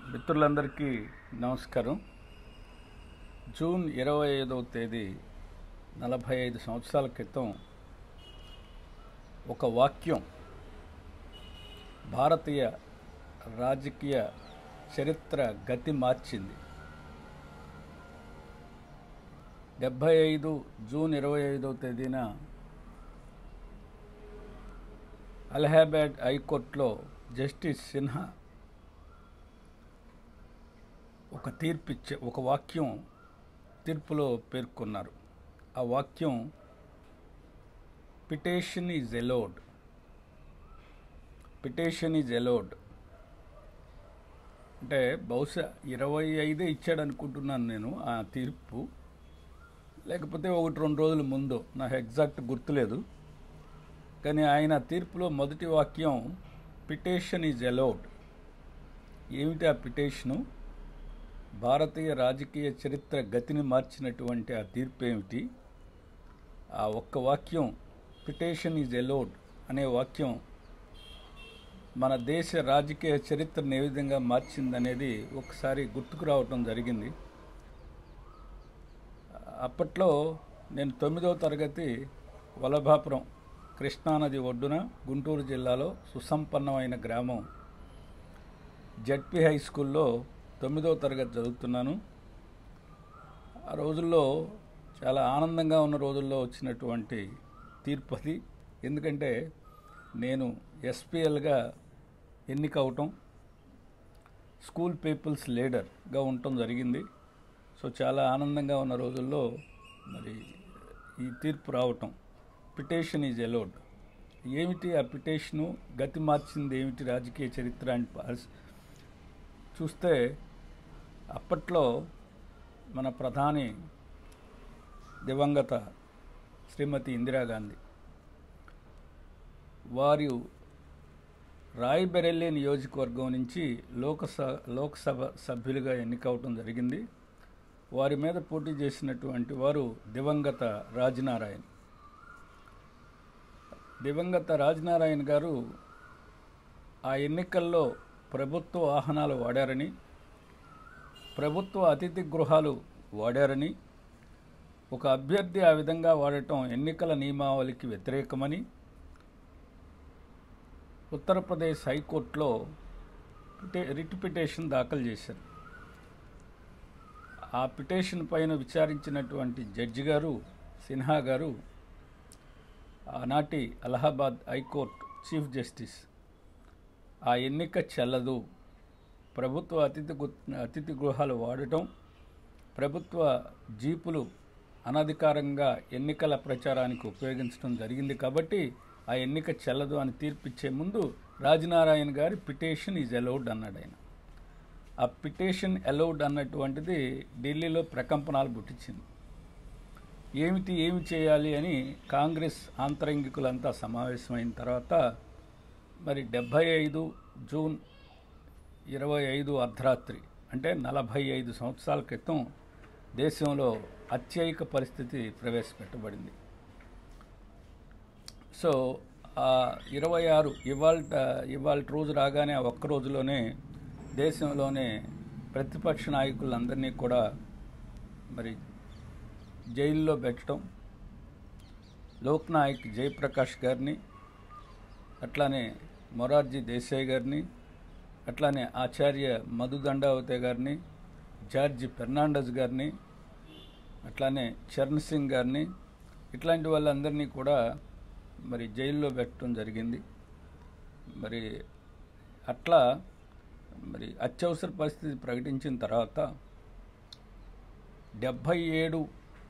మిత్రులందరికీ నమస్కారం జూన్ ఇరవై ఐదవ తేదీ నలభై ఐదు సంవత్సరాల క్రితం ఒక వాక్యం భారతీయ రాజకీయ చరిత్ర గతి మార్చింది డెబ్భై ఐదు జూన్ ఇరవై ఐదవ తేదీన అలహాబాద్ హైకోర్టులో జస్టిస్ సిన్హా ఒక తీర్పు ఇచ్చే ఒక వాక్యం తీర్పులో పేర్కొన్నారు ఆ వాక్యం petition is allowed petition is allowed అంటే బహుశా ఇరవై ఐదే ఇచ్చాడు అనుకుంటున్నాను నేను ఆ తీర్పు లేకపోతే ఒకటి రెండు రోజుల ముందు నాకు ఎగ్జాక్ట్ గుర్తులేదు కానీ ఆయన తీర్పులో మొదటి వాక్యం పిటేషన్ ఈజ్ అలౌడ్ ఏమిటి ఆ పిటేషను భారతీయ రాజకీయ చరిత్ర గతిని మార్చినటువంటి ఆ తీర్పు ఏమిటి ఆ ఒక్క వాక్యం పిటేషన్ ఈజ్ అలౌడ్ అనే వాక్యం మన దేశ రాజకీయ చరిత్రను ఏ విధంగా మార్చిందనేది ఒకసారి గుర్తుకు రావటం జరిగింది అప్పట్లో నేను తొమ్మిదవ తరగతి వలభాపురం కృష్ణానది ఒడ్డున గుంటూరు జిల్లాలో సుసంపన్నమైన గ్రామం జడ్పీ హై స్కూల్లో తొమ్మిదవ తరగతి చదువుతున్నాను ఆ రోజుల్లో చాలా ఆనందంగా ఉన్న రోజుల్లో వచ్చినటువంటి తీర్పు అది ఎందుకంటే నేను ఎస్పీఎల్గా ఎన్నికవటం స్కూల్ పీపుల్స్ లీడర్గా ఉండటం జరిగింది సో చాలా ఆనందంగా ఉన్న రోజుల్లో మరి ఈ తీర్పు రావటం పిటేషన్ ఈజ్ ఎలోడ్ ఏమిటి ఆ పిటేషను గతి మార్చింది ఏమిటి రాజకీయ చరిత్ర అని పరిస్- చూస్తే అప్పట్లో మన ప్రధాని దివంగత శ్రీమతి ఇందిరాగాంధీ వారు రాయ్బెరెల్లీ నియోజకవర్గం నుంచి లోకస లోక్సభ సభ్యులుగా ఎన్నికవటం జరిగింది వారి మీద పోటీ చేసినటువంటి వారు దివంగత రాజనారాయణ్ దివంగత రాజనారాయణ గారు ఆ ఎన్నికల్లో ప్రభుత్వ వాహనాలు వాడారని ప్రభుత్వ అతిథి గృహాలు వాడారని ఒక అభ్యర్థి ఆ విధంగా వాడటం ఎన్నికల నియమావళికి వ్యతిరేకమని ఉత్తరప్రదేశ్ హైకోర్టులో పిటే రిట్ పిటిషన్ దాఖలు చేశారు ఆ పిటిషన్ పైన విచారించినటువంటి జడ్జి గారు సిన్హా గారు ఆనాటి అలహాబాద్ హైకోర్టు చీఫ్ జస్టిస్ ఆ ఎన్నిక చెల్లదు ప్రభుత్వ అతిథి గు- అతిథి గృహాలు వాడటం ప్రభుత్వ జీపులు అనధికారంగా ఎన్నికల ప్రచారానికి ఉపయోగించడం జరిగింది కాబట్టి ఆ ఎన్నిక చెల్లదు అని తీర్పిచ్చే ముందు రాజనారాయణ గారి పిటిషన్ ఈజ్ అలౌడ్ అన్నాడు ఆయన ఆ పిటిషన్ అలౌడ్ అన్నటువంటిది ఢిల్లీలో ప్రకంపనలు పుట్టించింది ఏమిటి ఏమి చేయాలి అని కాంగ్రెస్ ఆంతరంగికులంతా సమావేశమైన తర్వాత మరి డెబ్భై ఐదు జూన్ ఇరవై ఐదు అర్ధరాత్రి అంటే నలభై ఐదు సంవత్సరాల క్రితం దేశంలో అత్యయిక పరిస్థితి ప్రవేశపెట్టబడింది సో ఆ ఇరవై ఆరు ఇవాళ ఇవాళ రోజు రాగానే ఆ ఒక్క రోజులోనే దేశంలోనే ప్రతిపక్ష నాయకులందరినీ కూడా మరి జైల్లో పెట్టడం లోక్నాయక్ జయప్రకాష్ గారిని అట్లానే మొరార్జీ దేశాయ్ గారిని అట్లానే ఆచార్య మధుదండావతే గారిని జార్జి ఫెర్నాండస్ గారిని అట్లానే చరణ్ సింగ్ గారిని ఇట్లాంటి వాళ్ళందరినీ కూడా మరి జైల్లో పెట్టడం జరిగింది మరి అట్లా మరి అత్యవసర పరిస్థితి ప్రకటించిన తర్వాత డెబ్భై ఏడు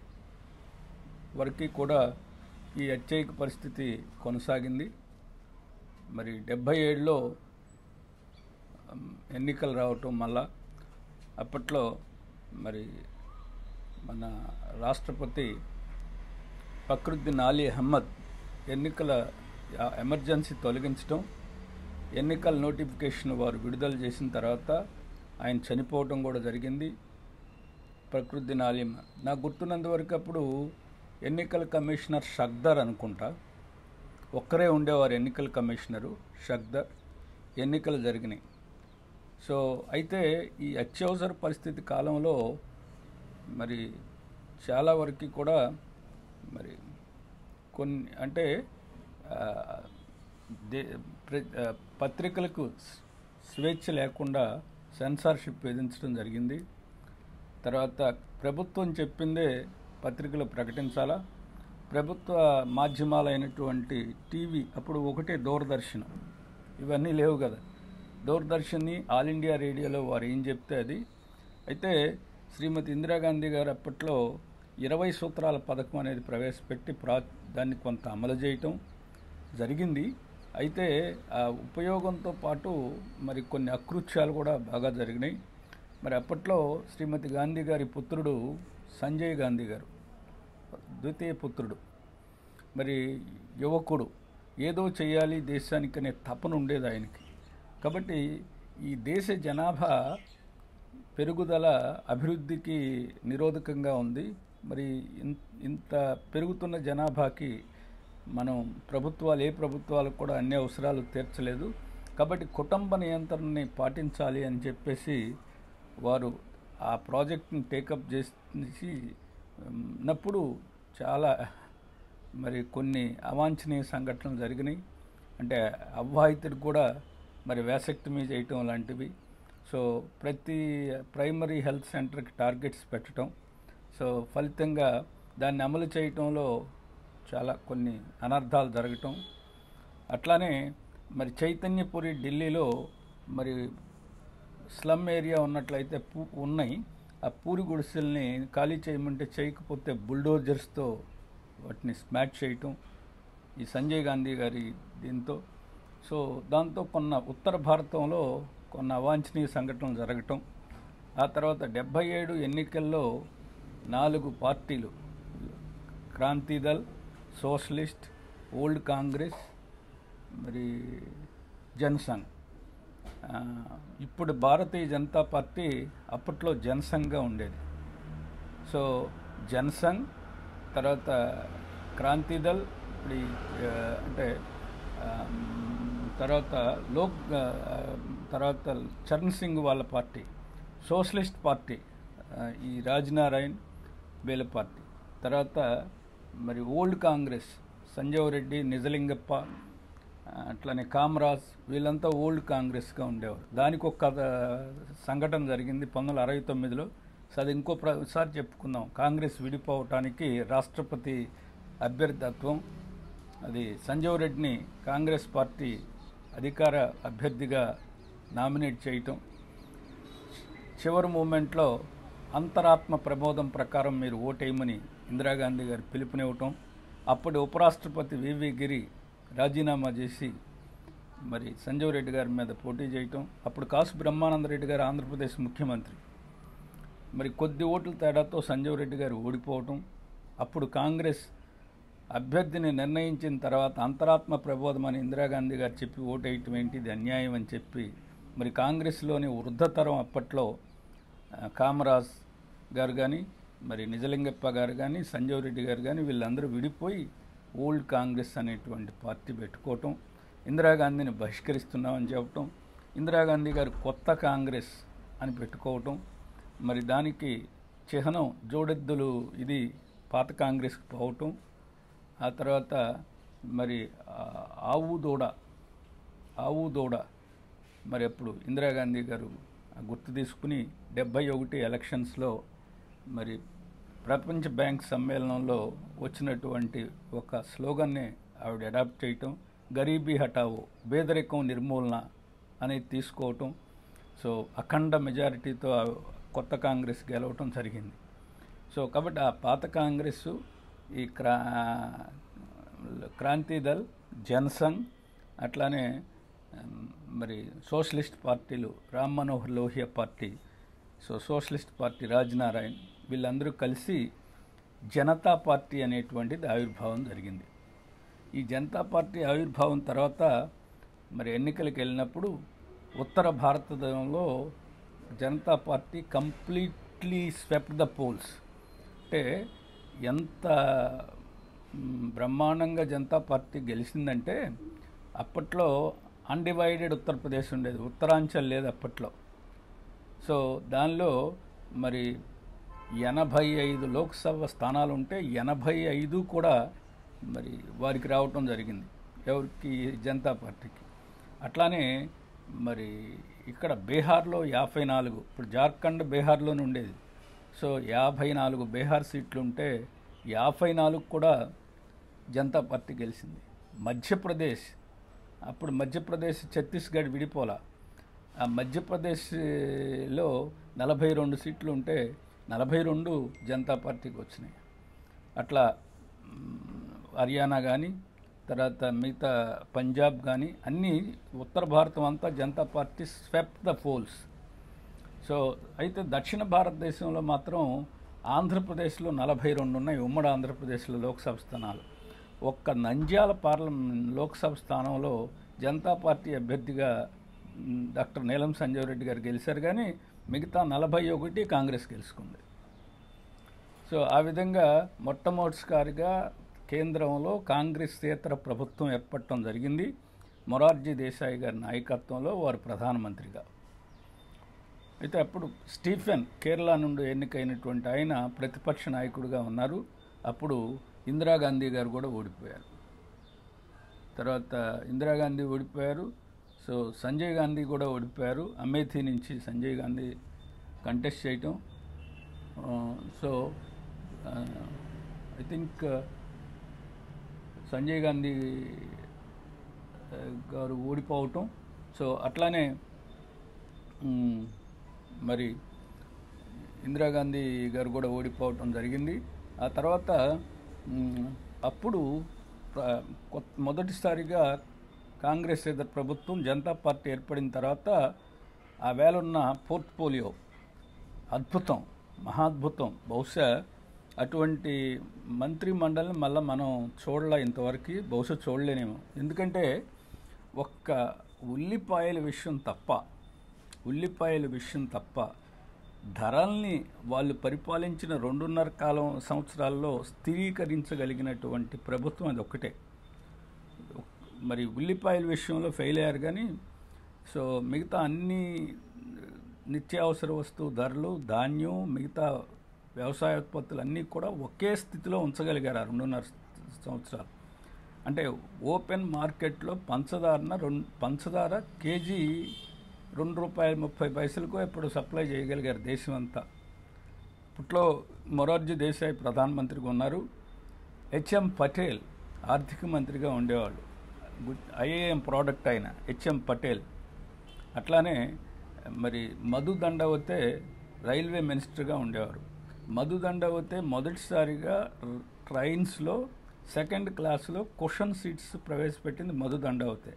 వరకు కూడా ఈ అత్యయిక పరిస్థితి కొనసాగింది మరి డెబ్భై ఏడులో ఉమ్, ఎన్నికలు రావటం మళ్ళా అప్పట్లో మరి మన రాష్ట్రపతి ఫక్రుద్దీన్ అలీ అహ్మద్ ఎన్నికల ఆ ఎమర్జెన్సీ తొలగించడం ఎన్నికల నోటిఫికేషన్ వారు విడుదల చేసిన తర్వాత ఆయన చనిపోవడం కూడా జరిగింది ప్రకృతిన్ ఆలిమ్ నాకు గుర్తున్నంత వరకు అప్పుడు ఎన్నికల కమిషనర్ షగ్దర్ అనుకుంటా ఒక్కరే ఉండేవారు ఎన్నికల కమిషనరు షగ్దర్ ఎన్నికలు జరిగినాయి సో అయితే ఈ అత్యవసర పరిస్థితి కాలంలో మరి చాలా వరకు కూడా మరి కొన్ని అంటే ఆ, దే ప్ర- ఆ, పత్రికలకు స్- స్వేచ్ఛ లేకుండా సెన్సార్షిప్ విధించడం జరిగింది తర్వాత ప్రభుత్వం చెప్పిందే పత్రికలు ప్రకటించాలా ప్రభుత్వ మాధ్యమాలైనటువంటి టీవీ అప్పుడు ఒకటే దూరదర్శన్ ఇవన్నీ లేవు కదా దూరదర్శన్ని ఆల్ ఇండియా రేడియోలో వారు ఏం చెప్తే అది అయితే శ్రీమతి ఇందిరాగాంధీ గారు అప్పట్లో ఇరవై సూత్రాల పథకం అనేది ప్రవేశపెట్టి ప్రా దాన్ని కొంత అమలు చేయటం జరిగింది అయితే ఆ ఉపయోగంతో పాటు మరి కొన్ని అకృత్యాలు కూడా బాగా జరిగినాయి మరి అప్పట్లో శ్రీమతి గాంధీ గారి పుత్రుడు సంజయ్ గాంధీ గారు ద్వితీయ పుత్రుడు మరి యువకుడు ఏదో చేయాలి దేశానికి అనే తపన ఉండేది ఆయనకి కాబట్టి ఈ దేశ జనాభా పెరుగుదల అభివృద్ధికి నిరోధకంగా ఉంది మరి ఇన్- ఇంత పెరుగుతున్న జనాభాకి మనం ప్రభుత్వాలు ఏ ప్రభుత్వాలు కూడా అన్ని అవసరాలు తీర్చలేదు కాబట్టి కుటుంబ నియంత్రణని పాటించాలి అని చెప్పేసి వారు ఆ ప్రాజెక్ట్ని టేకప్ చేసి నప్పుడు చాలా మరి కొన్ని అవాంఛనీయ సంఘటనలు జరిగినాయి అంటే అవివాహితుడికి కూడా మరి వ్యాసెక్టమీ చేయటం లాంటివి సో ప్రతి ప్రైమరీ హెల్త్ సెంటర్కి టార్గెట్స్ పెట్టడం సో ఫలితంగా దాన్ని అమలు చేయటంలో చాలా కొన్ని అనర్థాలు జరగటం అట్లానే మరి చైతన్యపురి ఢిల్లీలో మరి స్లమ్ ఏరియా ఉన్నట్లయితే పూ ఉన్నాయి ఆ పూరి గుడిసెల్ని ఖాళీ చేయమంటే చేయకపోతే బుల్డోజర్స్తో వాటిని స్మాష్ చేయటం ఈ సంజయ్ గాంధీ గారి దీంతో సో దాంతో కొన్న ఉత్తర భారతంలో కొన్ని అవాంఛనీయ సంఘటనలు జరగటం ఆ తర్వాత డెబ్భై ఏడు ఎన్నికల్లో నాలుగు పార్టీలు క్రాంతిదల్ సోషలిస్ట్ ఓల్డ్ కాంగ్రెస్ మరి జనసంఘ్ ఆ, ఇప్పుడు భారతీయ జనతా పార్టీ అప్పట్లో జనసంఘ్గా ఉండేది సో జనసంఘ్ తర్వాత క్రాంతిదల్ ఇప్పుడు ఈ, ఆ, అంటే ఆ, తర్వాత లోక్ ఆ, తర్వాత చరణ్ సింగ్ వాళ్ళ పార్టీ సోషలిస్ట్ పార్టీ ఆ, ఈ రాజ్నారాయణ్ వీళ్ళ పార్టీ తర్వాత మరి ఓల్డ్ కాంగ్రెస్ సంజీవ్ రెడ్డి నిజలింగప్ప ఆ, అట్లనే కామరాజ్ వీళ్ళంతా ఓల్డ్ కాంగ్రెస్గా ఉండేవారు దానికి ఒక కథ సంఘటన జరిగింది పంతొమ్మిది వందల అరవై తొమ్మిదిలో సో అది ఇంకో ప్రసారి చెప్పుకుందాం కాంగ్రెస్ విడిపోవటానికి రాష్ట్రపతి అభ్యర్థిత్వం అది సంజీవ్ రెడ్డిని కాంగ్రెస్ పార్టీ అధికార అభ్యర్థిగా నామినేట్ చేయటం చివరి మూమెంట్లో అంతరాత్మ ప్రబోధం ప్రకారం మీరు ఓటేయమని ఇందిరాగాంధీ గారు పిలుపునివ్వటం అప్పటి ఉపరాష్ట్రపతి వివి గిరి రాజీనామా చేసి మరి సంజీవ్ రెడ్డి గారి మీద పోటీ చేయటం అప్పుడు కాసు బ్రహ్మానంద రెడ్డి గారు ఆంధ్రప్రదేశ్ ముఖ్యమంత్రి మరి కొద్ది ఓట్ల తేడాతో సంజీవ్ రెడ్డి గారు ఓడిపోవటం అప్పుడు కాంగ్రెస్ అభ్యర్థిని నిర్ణయించిన తర్వాత అంతరాత్మ ప్రబోధం అని ఇందిరాగాంధీ గారు చెప్పి ఓటేయటం ఏంటి ఇది అన్యాయం అని చెప్పి మరి కాంగ్రెస్లోని వృద్ధతరం అప్పట్లో ఆ, కామరాజ్ గారు కానీ మరి నిజలింగప్ప గారు కానీ సంజీవ్ రెడ్డి గారు కానీ వీళ్ళందరూ విడిపోయి ఓల్డ్ కాంగ్రెస్ అనేటువంటి పార్టీ పెట్టుకోవటం ఇందిరాగాంధీని బహిష్కరిస్తున్నామని చెప్పటం ఇందిరాగాంధీ గారు కొత్త కాంగ్రెస్ అని పెట్టుకోవటం మరి దానికి చిహ్నం జోడెద్దులు ఇది పాత కాంగ్రెస్కి పోవటం ఆ తర్వాత మరి ఆ, ఆవు దూడ ఆవు దూడ మరి అప్పుడు ఇందిరాగాంధీ గారు ఆ గుర్తు తీసుకుని డెబ్బై ఒకటి ఎలక్షన్స్లో మరి ప్రపంచ బ్యాంక్ సమ్మేళనంలో వచ్చినటువంటి ఒక స్లోగన్ని ఆవిడ అడాప్ట్ చేయటం గరీబీ హటావో పేదరికం నిర్మూలన అనేది తీసుకోవటం సో అఖండ మెజారిటీతో ఆ కొత్త కాంగ్రెస్ గెలవటం జరిగింది సో కాబట్టి ఆ పాత కాంగ్రెస్ ఈ క్రా క్రాంతిదల్ జనసంఘ్ అట్లానే ఉమ్, మరి సోషలిస్ట్ పార్టీలు Ram Manohar Lohia party so socialist party Rajnarayan వీళ్ళందరూ కలిసి జనతా పార్టీ అనేటువంటిది ఆవిర్భావం జరిగింది ఈ జనతా పార్టీ ఆవిర్భావం తర్వాత మరి ఎన్నికలకు వెళ్ళినప్పుడు ఉత్తర భారతదేశంలో Janata party completely swept the polls అంటే ఎంత మ్, బ్రహ్మాండంగా జనతా పార్టీ గెలిచిందంటే అప్పట్లో అన్డివైడెడ్ ఉత్తరప్రదేశ్ ఉండేది ఉత్తరాంచల్ లేదు అప్పట్లో సో దానిలో మరి ఎనభై ఐదు లోక్సభ స్థానాలు ఉంటే ఎనభై ఐదు కూడా మరి వారికి రావటం జరిగింది ఎవరికి జనతా పార్టీకి అట్లానే మరి ఇక్కడ బీహార్లో యాభై నాలుగు ఇప్పుడు జార్ఖండ్ బీహార్లోనే ఉండేది సో యాభై నాలుగు బీహార్ సీట్లు ఉంటే యాభై నాలుగు కూడా జనతా పార్టీ గెలిచింది మధ్యప్రదేశ్ అప్పుడు మధ్యప్రదేశ్ ఛత్తీస్గఢ్ విడిపోలా ఆ మధ్యప్రదేశ్లో నలభై రెండు సీట్లు ఉంటే నలభై రెండు జనతా పార్టీకి వచ్చినాయి అట్లా మ్, హర్యానా కానీ తర్వాత మిగతా పంజాబ్ కానీ అన్నీ ఉత్తర భారతం అంతా Janata party swept the polls so అయితే దక్షిణ భారతదేశంలో మాత్రం ఆంధ్రప్రదేశ్లో నలభై రెండు ఉన్నాయి ఉమ్మడి ఆంధ్రప్రదేశ్లో లోక్సభ స్థానాలు ఒక్క నంద్యాల పార్లమెంట్ లోక్సభ స్థానంలో జనతా పార్టీ అభ్యర్థిగా మ్, డాక్టర్ నీలం సంజయ్ రెడ్డి గారు గెలిచారు కానీ మిగతా నలభై ఒకటి కాంగ్రెస్ గెలుచుకుంది సో ఆ విధంగా మొట్టమొదటిసారిగా కేంద్రంలో కాంగ్రెసేతర ప్రభుత్వం ఏర్పడటం జరిగింది మొరార్జీ దేశాయి గారి నాయకత్వంలో వారు ప్రధానమంత్రిగా అయితే అప్పుడు స్టీఫెన్ కేరళ నుండి ఎన్నికైనటువంటి ఆయన ప్రతిపక్ష నాయకుడిగా ఉన్నారు అప్పుడు ఇందిరాగాంధీ గారు కూడా ఓడిపోయారు తర్వాత ఇందిరాగాంధీ ఓడిపోయారు సో సంజయ్ గాంధీ కూడా ఓడిపోయారు అమేథీ నుంచి సంజయ్ గాంధీ కంటెస్ట్ చేయటం ఆ, so I think Sanjay Gandhi ఆ, గారు ఓడిపోవటం సో అట్లానే మ్, మరి ఇందిరాగాంధీ గారు కూడా ఓడిపోవటం జరిగింది ఆ తర్వాత మ్, అప్పుడు ప్ర- కొత్త- మొదటిసారిగా కాంగ్రెస్ ఇతర ప్రభుత్వం జనతా పార్టీ ఏర్పడిన తర్వాత ఆ వేళ ఉన్న పోర్ట్ఫోలియో అద్భుతం మహాద్భుతం బహుశా అటువంటి మంత్రి మండలిని మళ్ళీ మనం చూడలే ఇంతవరకు బహుశా చూడలేనేమో ఎందుకంటే ఒక్క ఉల్లిపాయల విషయం తప్ప ఉల్లిపాయల విషయం తప్ప ధరల్ని వాళ్ళు పరిపాలించిన రెండున్నర కాలం సంవత్సరాల్లో స్థిరీకరించగలిగినటువంటి ప్రభుత్వం అది ఒక్కటే మరి ఉల్లిపాయల విషయంలో ఫెయిల్ అయ్యారు కానీ సో మిగతా అన్ని నిత్యావసర వస్తువు ధరలు ధాన్యం మిగతా వ్యవసాయ ఉత్పత్తులు అన్నీ కూడా ఒకే స్థితిలో ఉంచగలిగారు ఆ రెండున్నర సంవత్సరాలు అంటే ఓపెన్ మార్కెట్లో పంచదారన రెండు పంచదార కేజీ రెండు రూపాయల ముప్పై పైసలకు ఇప్పుడు సప్లై చేయగలిగారు దేశం అంతా ఇప్పట్లో మొరార్జీ దేశాయ్ ప్రధానమంత్రిగా ఉన్నారు హెచ్ఎం పటేల్ ఆర్థిక మంత్రిగా ఉండేవాళ్ళు గుడ్ ఐఏఎం ప్రోడక్ట్ అయిన హెచ్ఎం పటేల్ అట్లానే మరి మధు దండవతే రైల్వే మినిస్టర్గా ఉండేవారు మధు దండవతే మొదటిసారిగా ర- ట్రైన్స్లో సెకండ్ క్లాస్లో క్వశ్చన్ సీట్స్ ప్రవేశపెట్టింది మధు దండవతే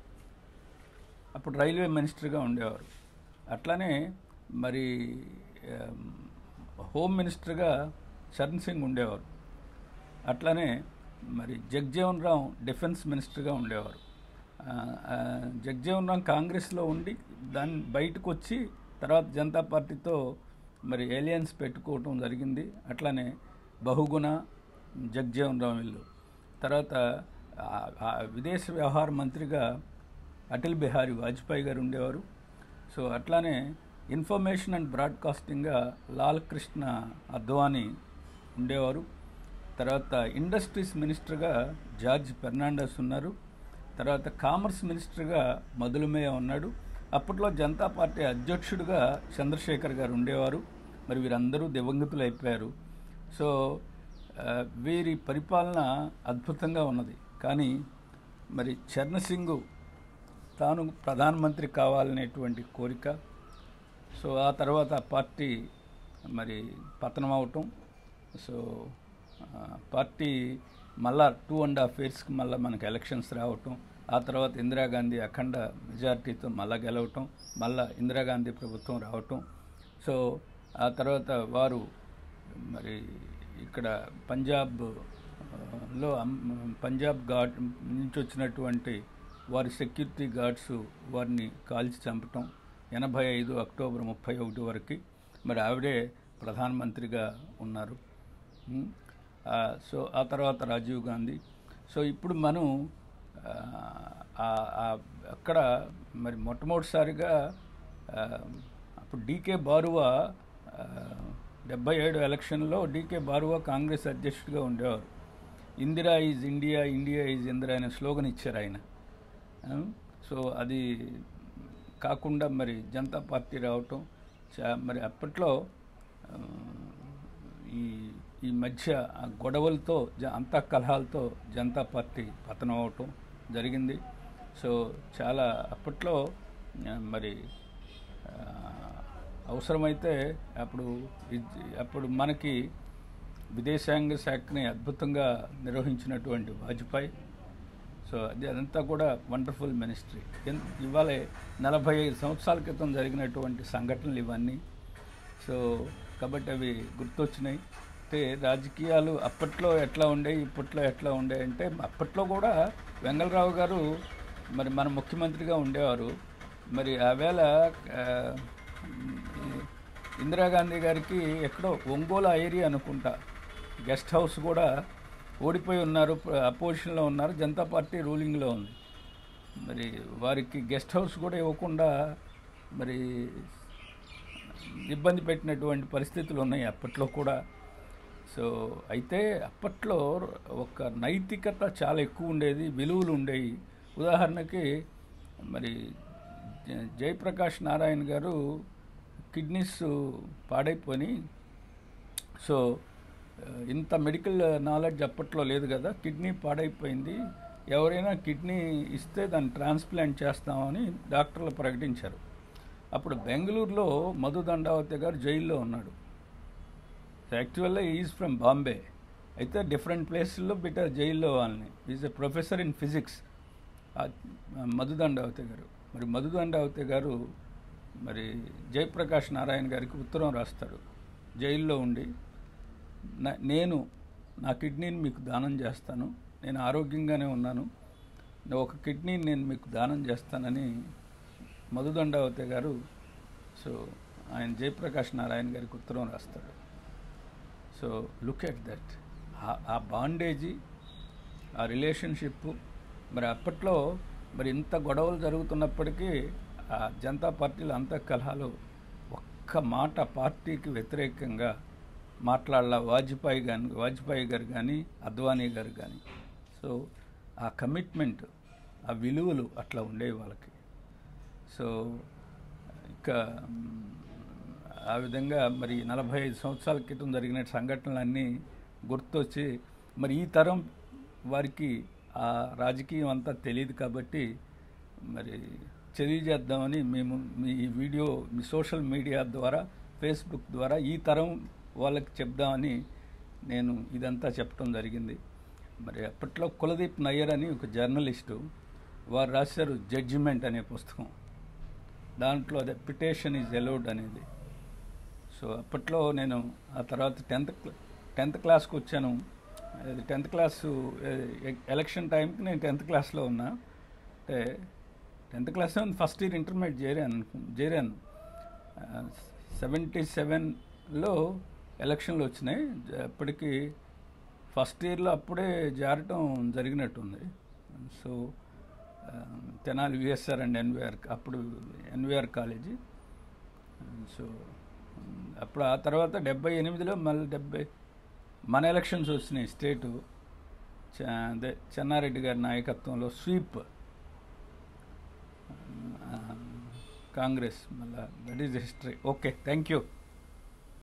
అప్పుడు రైల్వే మినిస్టర్గా ఉండేవారు అట్లానే మరి ఆమ్, హోమ్ మినిస్టర్గా చరణ్ సింగ్ ఉండేవారు అట్లానే మరి జగ్జీవన్ రామ్ డిఫెన్స్ మినిస్టర్గా ఉండేవారు ఆ, ఆ, జగ్జీవన్ రామ్ కాంగ్రెస్లో ఉండి దాన్ని బయటకు వచ్చి తర్వాత జనతా పార్టీతో మరి ఏలియన్స్ పెట్టుకోవటం జరిగింది అట్లానే బహుగుణ జగ్జీవన్ రామ్ వీళ్ళు తర్వాత ఆ- ఆ విదేశ వ్యవహార మంత్రిగా అటల్ బిహారీ వాజ్పేయి గారు ఉండేవారు సో అట్లానే ఇన్ఫర్మేషన్ అండ్ బ్రాడ్కాస్టింగ్గా లాల్ కృష్ణ అద్వానీ ఉండేవారు తర్వాత ఇండస్ట్రీస్ మినిస్టర్గా జార్జ్ ఫెర్నాండస్ ఉన్నారు తర్వాత కామర్స్ మినిస్టర్గా మధులమేయ ఉన్నాడు అప్పట్లో జనతా పార్టీ అధ్యక్షుడిగా చంద్రశేఖర్ గారు ఉండేవారు మరి వీరందరూ దివంగతులు అయిపోయారు సో ఆ, వీరి పరిపాలన అద్భుతంగా ఉన్నది కానీ మరి చరణ్ సింగ్ తాను ప్రధానమంత్రి కావాలనేటువంటి కోరిక సో ఆ తర్వాత ఆ పార్టీ మరి పతనం అవటం సో ఆ, పార్టీ మళ్ళా టూ అండ్ హాఫ్ ఇయర్స్కి మళ్ళీ మనకు ఎలక్షన్స్ రావటం ఆ తర్వాత ఇందిరాగాంధీ అఖండ మెజారిటీతో మళ్ళా గెలవటం మళ్ళా ఇందిరాగాంధీ ప్రభుత్వం రావటం సో ఆ తర్వాత వారు మరి ఇక్కడ పంజాబ్ ఆ, లో అమ్- పంజాబ్ గార్డ్ నుంచి వచ్చినటువంటి వారి సెక్యూరిటీ గార్డ్స్ వారిని కాల్చి చంపటం ఎనభై ఐదు అక్టోబర్ ముప్పై ఒకటి వరకు మరి ఆవిడే ప్రధానమంత్రిగా ఉన్నారు ఉమ్, ఆ, సో ఆ తర్వాత రాజీవ్ గాంధీ సో ఇప్పుడు మనం ఆ, ఆ, ఆ, అక్కడ మరి మొట్టమొదటిసారిగా ఆ, అప్పుడు డీకే బారువా ఆ, డెబ్బై ఏడు ఎలక్షన్లో డీకే బారువా కాంగ్రెస్ అధ్యక్షుడిగా ఉండేవారు Indira is India India is Indira అనే స్లోగన్ ఇచ్చారు ఆయన ఆ, సో అది కాకుండా మరి జనతా పార్టీ రావటం చా- మరి అప్పట్లో ఆ, ఈ ఈ మధ్య ఆ గొడవలతో జ అంతా కలహాలతో జనతా పార్టీ పతనం అవటం జరిగింది సో చాలా అప్పట్లో ఆ, మరి ఆ, అవసరమైతే అప్పుడు ఇది- అప్పుడు మనకి విదేశాంగ శాఖని అద్భుతంగా నిర్వహించినటువంటి వాజ్పేయి సో అది అదంతా కూడా వండర్ఫుల్ మినిస్ట్రీ ఎన్- ఇవాళ నలభై ఐదు సంవత్సరాల క్రితం జరిగినటువంటి సంఘటనలు ఇవన్నీ సో కాబట్టి అవి గుర్తొచ్చినాయి అంటే రాజకీయాలు అప్పట్లో ఎట్లా ఉండేవి ఇప్పట్లో ఎట్లా ఉండే అంటే అప్పట్లో కూడా వెంగళరావు గారు మరి మన ముఖ్యమంత్రిగా ఉండేవారు మరి ఆవేళ ఆ, ఇందిరాగాంధీ గారికి ఎక్కడో ఒంగోలు ఏరియా అనుకుంటా గెస్ట్ హౌస్ కూడా ఓడిపోయి ఉన్నారు అపోజిషన్లో ఉన్నారు జనతా పార్టీ రూలింగ్లో ఉంది మరి వారికి గెస్ట్ హౌస్ కూడా ఇవ్వకుండా మరి ఇబ్బంది పెట్టినటువంటి పరిస్థితులు ఉన్నాయి అప్పట్లో కూడా సో అయితే అప్పట్లో ఒక నైతికత చాలా ఎక్కువ ఉండేది విలువలు ఉండేవి ఉదాహరణకి మరి జ- జయప్రకాష్ నారాయణ గారు కిడ్నీస్ పాడైపోయి సో ఆ, ఇంత మెడికల్ నాలెడ్జ్ అప్పట్లో లేదు కదా కిడ్నీ పాడైపోయింది ఎవరైనా కిడ్నీ ఇస్తే దాన్ని ట్రాన్స్ప్లాంట్ చేస్తామని డాక్టర్లు ప్రకటించారు అప్పుడు బెంగళూరులో మధు దండావతి గారు జైల్లో ఉన్నాడు యాక్చువల్గా ఈజ్ ఫ్రమ్ బాంబే అయితే డిఫరెంట్ ప్లేసుల్లో బిట్టారు జైల్లో వాళ్ళని is a professor in physics Madhu Dandavate గారు మరి మధు దండావతి గారు మరి జయప్రకాష్ నారాయణ గారికి ఉత్తరం రాస్తాడు జైల్లో ఉండి నా- నేను నా కిడ్నీని మీకు దానం చేస్తాను నేను ఆరోగ్యంగానే ఉన్నాను నా ఒక కిడ్నీని నేను మీకు దానం చేస్తానని మధుదండావతి గారు సో ఆయన జయప్రకాష్ నారాయణ గారికి ఉత్తరం రాస్తాడు సో లుక్ ఎట్ దట్ ఆ బాండేజీ ఆ రిలేషన్షిప్ మరి అప్పట్లో మరి ఇంత గొడవలు జరుగుతున్నప్పటికీ ఆ జనతా పార్టీలో అంత కలహాలు ఒక్క మాట పార్టీకి వ్యతిరేకంగా మాట్లాడాల వాజ్పేయి కానీ వాజ్పేయి గారు కానీ అద్వానీ గారు కానీ సో ఆ కమిట్మెంట్ ఆ విలువలు అట్లా ఉండేవి వాళ్ళకి సో ఇక మ్, ఆ విధంగా మరి నలభై ఐదు సంవత్సరాల క్రితం జరిగిన సంఘటనలన్నీ గుర్తొచ్చి మరి ఈ తరం వారికి ఆ రాజకీయం అంతా తెలియదు కాబట్టి మరి తెలియజేద్దామని మేము మీ ఈ వీడియో మీ సోషల్ మీడియా ద్వారా ఫేస్బుక్ ద్వారా ఈ తరం వాళ్ళకి చెప్దామని నేను ఇదంతా చెప్పడం జరిగింది మరి అప్పట్లో కులదీప్ నయ్యర్ అని ఒక జర్నలిస్టు వారు రాశారు జడ్జిమెంట్ అనే పుస్తకం దాంట్లో అదే పిటేషన్ ఈజ్ ఎలౌడ్ అనేది సో అప్పట్లో నేను ఆ తర్వాత టెన్త్ టెన్త్ క్లాస్కి వచ్చాను అది టెన్త్ క్లాసు ఎ- ఎలక్షన్ టైంకి నేను టెన్త్ క్లాస్లో ఉన్నా అంటే tenth class first year intermediate చేరాను అనుకు- చేరాను సెవెంటీ సెవెన్లో ఎలక్షన్లు వచ్చినాయి జ- అప్పటికి ఫస్ట్ ఇయర్లో అప్పుడే జారటం జరిగినట్టుంది సో ఆ, తెనాలి విఎస్ఆర్ అండ్ ఎన్విఆర్ అప్పుడు ఎన్విఆర్ కాలేజీ సో ఉమ్, అప్పుడు ఆ తర్వాత డెబ్బై ఎనిమిదిలో మళ్ళీ డెబ్బై మన ఎలక్షన్స్ వచ్చినాయి స్టేటు చ- అదే చెన్నారెడ్డి గారి నాయకత్వంలో స్వీప్ కాంగ్రెస్ మళ్ళీ that is history okay thank you